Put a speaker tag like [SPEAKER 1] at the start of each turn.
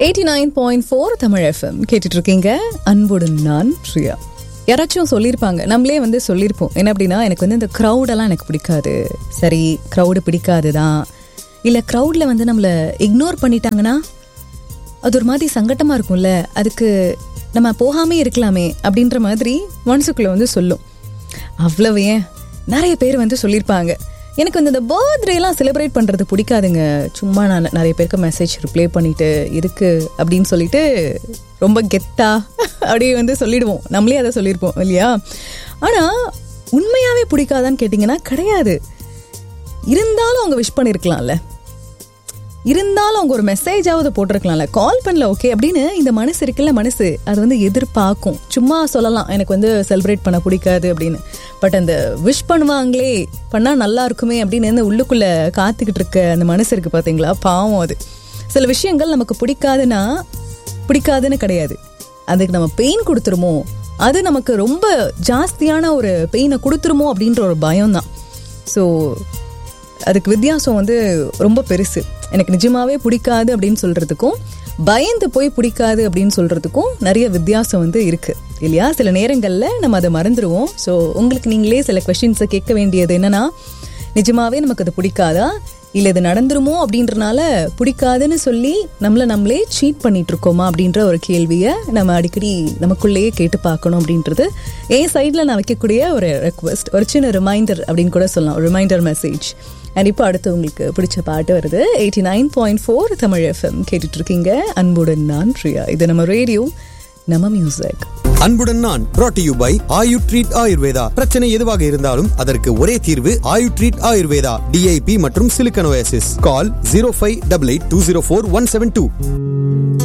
[SPEAKER 1] eighty nine point four Tamil FM கேட்டுட்டு இருக்கீங்க அன்புடன் நான் பிரியா யாராச்சும் சொல்லியிருப்பாங்க நம்மளே வந்து சொல்லியிருப்போம் என்ன அப்படின்னா எனக்கு வந்து இந்த க்ரௌடெல்லாம் எனக்கு பிடிக்காது சரி க்ரௌடு பிடிக்காது தான் இல்லை க்ரௌடில் வந்து நம்மளை இக்னோர் பண்ணிட்டாங்கன்னா அது ஒரு மாதிரி சங்கட்டமாக இருக்கும்ல அதுக்கு நம்ம போகாமே இருக்கலாமே அப்படின்ற மாதிரி மனசுக்குள்ளே வந்து சொல்லும் அவ்வளவு ஏன் நிறைய பேர் வந்து சொல்லியிருப்பாங்க எனக்கு வந்து இந்த பர்த்டேலாம் செலிப்ரேட் பண்ணுறது பிடிக்காதுங்க சும்மா நான் நிறைய பேருக்கு மெசேஜ் ரிப்ளை பண்ணிட்டு இருக்கு அப்படின்னு சொல்லிட்டு ரொம்ப கெத்தா அப்படியே வந்து சொல்லிடுவோம் நம்மளே அதை சொல்லியிருப்போம் இல்லையா ஆனால் உண்மையாகவே பிடிக்காதான்னு கேட்டிங்கன்னா கிடையாது இருந்தாலும் அவங்க விஷ் பண்ணியிருக்கலாம்ல இருந்தாலும் அவங்க ஒரு மெசேஜாவது போட்டிருக்கலாம்ல கால் பண்ணல ஓகே அப்படின்னு இந்த மனசு இருக்குல்ல மனசு அது வந்து எதிர்பார்க்கும் சும்மா சொல்லலாம் எனக்கு வந்து செலிப்ரேட் பண்ண பிடிக்காது அப்படின்னு பட் அந்த விஷ் பண்ணுவாங்களே பண்ணா நல்லா இருக்குமே அப்படின்னு வந்து உள்ளுக்குள்ள காத்துக்கிட்டு இருக்க அந்த மனசு இருக்கு பாத்தீங்களா பாவம் அது சில விஷயங்கள் நமக்கு பிடிக்காதுன்னா பிடிக்காதுன்னு கிடையாது அதுக்கு நம்ம பெயின் கொடுத்துருமோ அது நமக்கு ரொம்ப ஜாஸ்தியான ஒரு பெயினை கொடுத்துருமோ அப்படின்ற ஒரு பயம் தான் ஸோ அதுக்கு வித்தியாசம் வந்து ரொம்ப பெருசு எனக்கு நிஜமாவே பிடிக்காது அப்படின்னு சொல்றதுக்கும் பயந்து போய் பிடிக்காது அப்படின்னு சொல்றதுக்கும் நிறைய வித்தியாசம் வந்து இருக்கு இல்லையா சில நேரங்களில் நம்ம அதை மறந்துடுவோம் ஸோ உங்களுக்கு நீங்களே சில கொஷின்ஸை கேட்க வேண்டியது என்னன்னா நிஜமாவே நமக்கு அது பிடிக்காதா இல்லை இது நடந்துருமோ அப்படின்றனால பிடிக்காதுன்னு சொல்லி நம்மளை நம்மளே சீட் பண்ணிட்டு இருக்கோமா அப்படின்ற ஒரு கேள்வியை நம்ம அடிக்கடி நமக்குள்ளேயே கேட்டு பார்க்கணும் அப்படின்றது என் சைடில் நான் வைக்கக்கூடிய ஒரு ரெக்வஸ்ட் ஒரு சின்ன ரிமைண்டர் அப்படின்னு கூட சொல்லலாம் ரிமைண்டர் மெசேஜ் அண்ட் இப்போ அடுத்து உங்களுக்கு பிடிச்ச பாட்டு வருது eighty nine point four Tamil FM கேட்டுட்டு இருக்கீங்க அன்புடன் நான் பிரியா இது நம்ம ரேடியோ நம்ம மியூசிக்
[SPEAKER 2] அன்புடன் நான் brought to you by Ayu treat Ayurveda பிரச்சனை எதுவாக இருந்தாலும் அதற்கு ஒரே தீர்வு ஆயு ட்ரீட் ஆயுர்வேதா டிஐபி மற்றும் சிலிக்கனோசிஸ் call zero five double eight two zero four one seven two